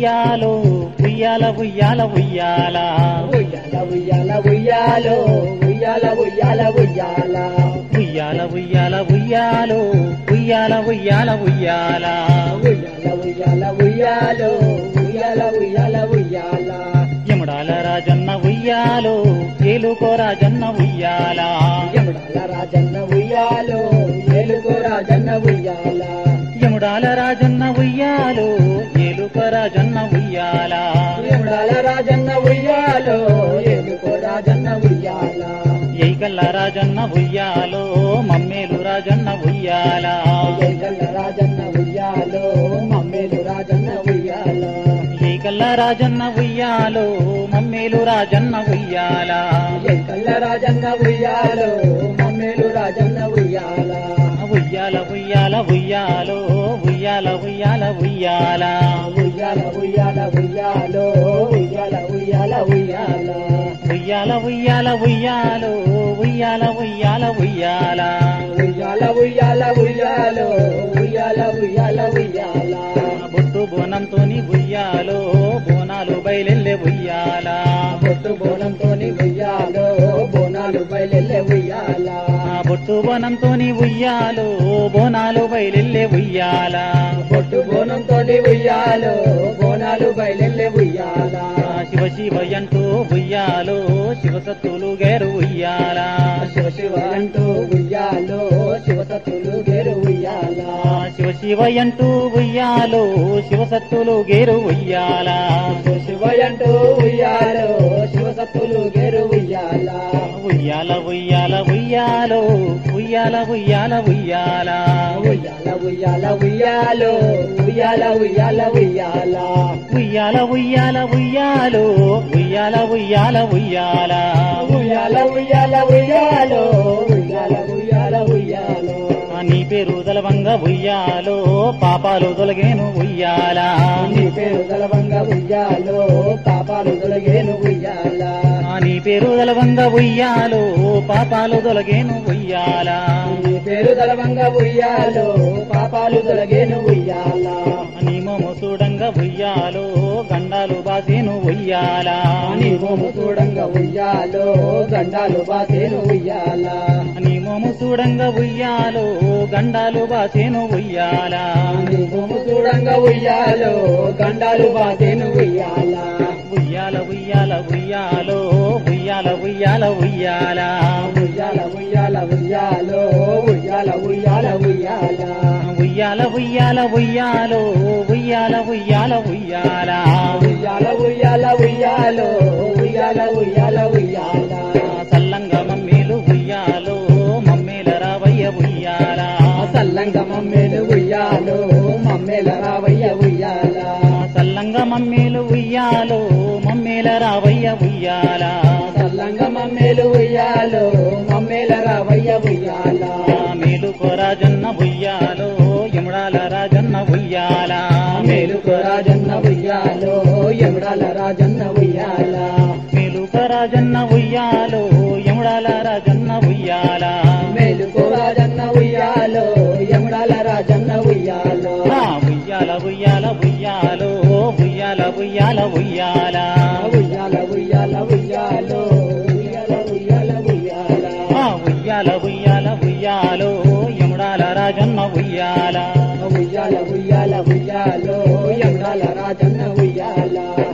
ఉయ్యాలో ఉయ్యాల ఉయ్యాల ఉయ్యాల ఉయ్యాల ఉయ్యాల ఉయ్యాలో ఉయ్యాల ఉయ్యాల ఉయ్యాల ఉయ్యాల ఉయ్యాల ఉయ్యాలో ఉయ్యాల ఉయ్యాల ఉయ్యాల ఉయ్యాల ఉయ్యాల ఉయ్యాలో ఉయ్యాల ఉయ్యాల ఉయ్యాల యముడాల రాజన్న ఉయ్యాలో ఏలుకో రాజన్న ఉయ్యాల యముడాల రాజన్న ఉయ్యాలో ఏలుకో రాజన్న ఉయ్యాల యముడాల రాజన్న ఉయ్యాలో ఏలుకో రాజన్న ఉయ్యాల యముడాల రాజన్న ఉయ్యాలో ఏలుకో రాజన్న ఉయ్యాల ఏకల్ల రాజన్న ఉయ్యాలో మమ్మేలు రాజన్న ఉయ్యాల ఏకల్ల రాజన్న ఉయ్యాలో మమ్మేలు రాజన్న ఉయ్యాల ఏకల్ల రాజన్న ఉయ్యాలో మమ్మేలు రాజన్న ఉయ్యాల ఏకల్ల రాజన్న ఉయ్యాలో మమ్మేలు రాజన్న ఉయ్యాల ఉయ్యాల ఉయ్యాల ఉయ్యాలో ఉయ్యాల ఉయ్యాల ఉయ్యాల ఉయ్యాల ఉయ్యాల ఉయ్యాలో ఉయ్యాల ఉయ్యాల ఉయ్యాల ఉయ్యాల ఉయ్యాల ఉయ్యాలో ఉయ్యాల ఉయ్యాల ఉయ్యాల ఉయ్యాల ఉయ్యాల ఉయ్యాలో ఉయ్యాల ఉయ్యాల ఉయ్యాల బొట్టు బోనంతోని ఉయ్యాలో బోనాలు బయలెల్లె ఉయ్యాల బొట్టు బోనంతోని ఉయ్యాలో బోనాలు బయలెల్లె ఉయ్యాల బొట్టు బోనంతోని ఉయ్యాలో బోనాలు బయలెల్లె ఉయ్యాల బొట్టు బోనంతోని ఉయ్యాలో బోనాలు బయలెల్లె ఉయ్యాల శివ శివ అంటూ ఉయ్యాలో శివసత్తులు గేరు ఉయ్యాల శివ శివ అంటూ ఉయ్యాలో శివసత్తులు గేరు ఉయ్యాల శివ శివ అంటూ ఉయ్యాలో శివసత్తులు గేరు ఉయ్యాల శివ శివ అంటూ ఉయ్యాలో శివసత్తులు గేరు ఉయ్యాల ఉయ్యాల ఉయ్యాల ఉయ్యాలో ఉయ్యాల ఉయ్యాల ఉయ్యాల ఉయ్యాల ఉయ్యాల ఉయ్యాలో ఉయ్యాల ఉయ్యాల ఉయ్యాల ఉయ్యాల ఉయ్యాల ఉయ్యాలో ఉయ్యాల ఉయ్యాల ఉయ్యాల ఉయ్యాల ఉయ్యాల ఉయ్యాలో ఉయ్యాల ఉయ్యాల ఉయ్యాలో నీ పేరు దలవంగ ఉయ్యాలో పాపాలు తొలగేను ఉయ్యాల నీ పేరు గలవంగ ఉయ్యాలో పాపాలు తొలగేను ఉయ్యాల నీ పేరు దలవంగ ఉయ్యాలో పాపాలు తొలగేను ఉయ్యాల నీ పేరు గలవంగ ఉయ్యాలో పాపాలు తొలగేను ఉయ్యాల నీ మోము చూడంగ ఉయ్యాలో గండాలు బాసేను ఉయ్యాల నీ మోము చూడంగ ఉయ్యాలో గండాలు బాసేను ఉయ్యాల నీ మోము చూడంగ ఉయ్యాలో గండాలు బాసేను ఉయ్యాల నీ మోము చూడంగ ఉయ్యాలో గండాలు బాసేను ఉయ్యాల ఉయ్యాల ఉయ్యాల ఉయ్యాలో ఉయ్యాల ఉయ్యాల ఉయ్యాల ఉయ్యాల ఉయ్యాల ఉయ్యాలో ఉయ్యాల ఉయ్యాల ఉయ్యాల ఉయ్యాల ఉయ్యాల ఉయ్యాలో ఉయ్యాల ఉయ్యాల ఉయ్యాల ఉయ్యాల ఉయ్యాల ఉయ్యాలో ఉయ్యాల ఉయ్యాల ఉయ్యాల సల్లంగ మమ్మీలు ఉయ్యాలో మమ్మీల రావయ్య ఉయ్యాల సల్లంగ మమ్మేలు ఉయ్యాలో మమ్మేల రావయ్య ఉయ్యాల సల్లంగ మమ్మీలు ఉయ్యాలో మమ్మీల రావయ్య ఉయ్యాల సల్లంగ మమ్మేలు ఉయ్యాలో మమ్మేల రావయ్య ఉయ్యాల మేలుకో రాజన్న ఉయ్యాలో యముడాల రాజన్న ఉయ్యాల మేలుకో రాజన్న ఉయ్యాలో ఎముడాల రాజన్న ఉయ్యాల మేలుకో రాజన్న ఉయ్యాలో యముడాల రాజన్న ఉయ్యాల మేలుకో రాజన్న ఉయ్యాలో ఎముడాల రాజన్న ఉయ్యాల ఆ ఉయ్యాల ఉయ్యాల ఉయ్యాలో ఉయ్యాల ఉయ్యాల ఉయ్యాల ఉయ్యాల ఉయ్యాల ఉయ్యాలో ఉయ్యాల ఉయ్యాల ఉయ్యాల ఆ ఉయ్యాల ఉయ్యాల ఉయ్యాలో యముడాల రాజన్న ఉయ్యాల ఉయ్యాల ఉయ్యాల ఉయ్యాలో ఎముడాల రాజన్న ఉయ్యాల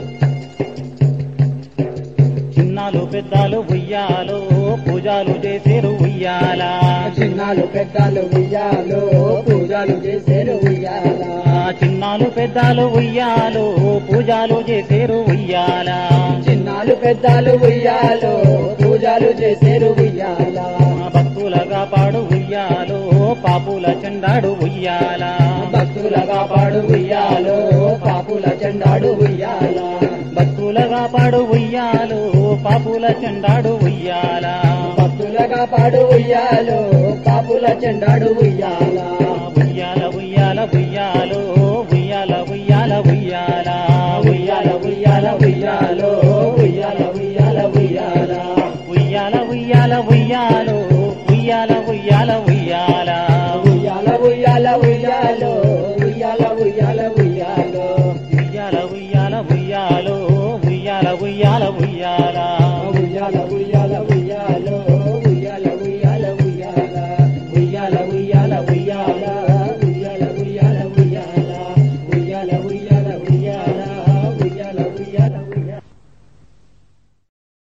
చిన్నాలు పెద్దాలు ఉయ్యాలో పూజలు చేసేరు ఉయ్యాల చిన్నాలు పెద్దలు ఉయ్యాలో పూజలు చేసేరు ఉయ్యాల ఆ చిన్నాలు పెద్దాలు ఉయ్యాలో పూజలు చేసేరు ఉయ్యాల చిన్నాలు పెద్దలు ఉయ్యాలో పూజలు చేసేరు ఉయ్యాల ఆ భక్తులగా పాడు ఉయ్యాలో పాపుల చెండాడు ఉయ్యాల భక్తులగా పాడు ఉయ్యాలో పాపుల చెండాడు ఉయ్యాల భక్తులగా పాడు ఉయ్యాలో పాపుల చెండాడు ఉయ్యాల భక్తులగా పాడు ఉయ్యాలో పాపుల చెండాడు ఉయ్యాల ఉయ్యాల ఉయ్యాల ఉయ్యాలో ఉయ్యాల ఉయ్యాల ఉయ్యాల ఉయ్యాల ఉయ్యాల ఉయ్యాలో ఉయ్యాల ఉయ్యాల ఉయ్యాల ఉయ్యాల ఉయ్యాల ఉయ్యాలో ఉయ్యాల ఉయ్యాల ఉయ్యాల ఉయ్యాల ఉయ్యాల ఉయ్యాలో ఉయ్యాల ఉయ్యాల ఉయ్యాలో ఉయ్యాల ఉయ్యాల ఉయ్యాల ఉయ్యాల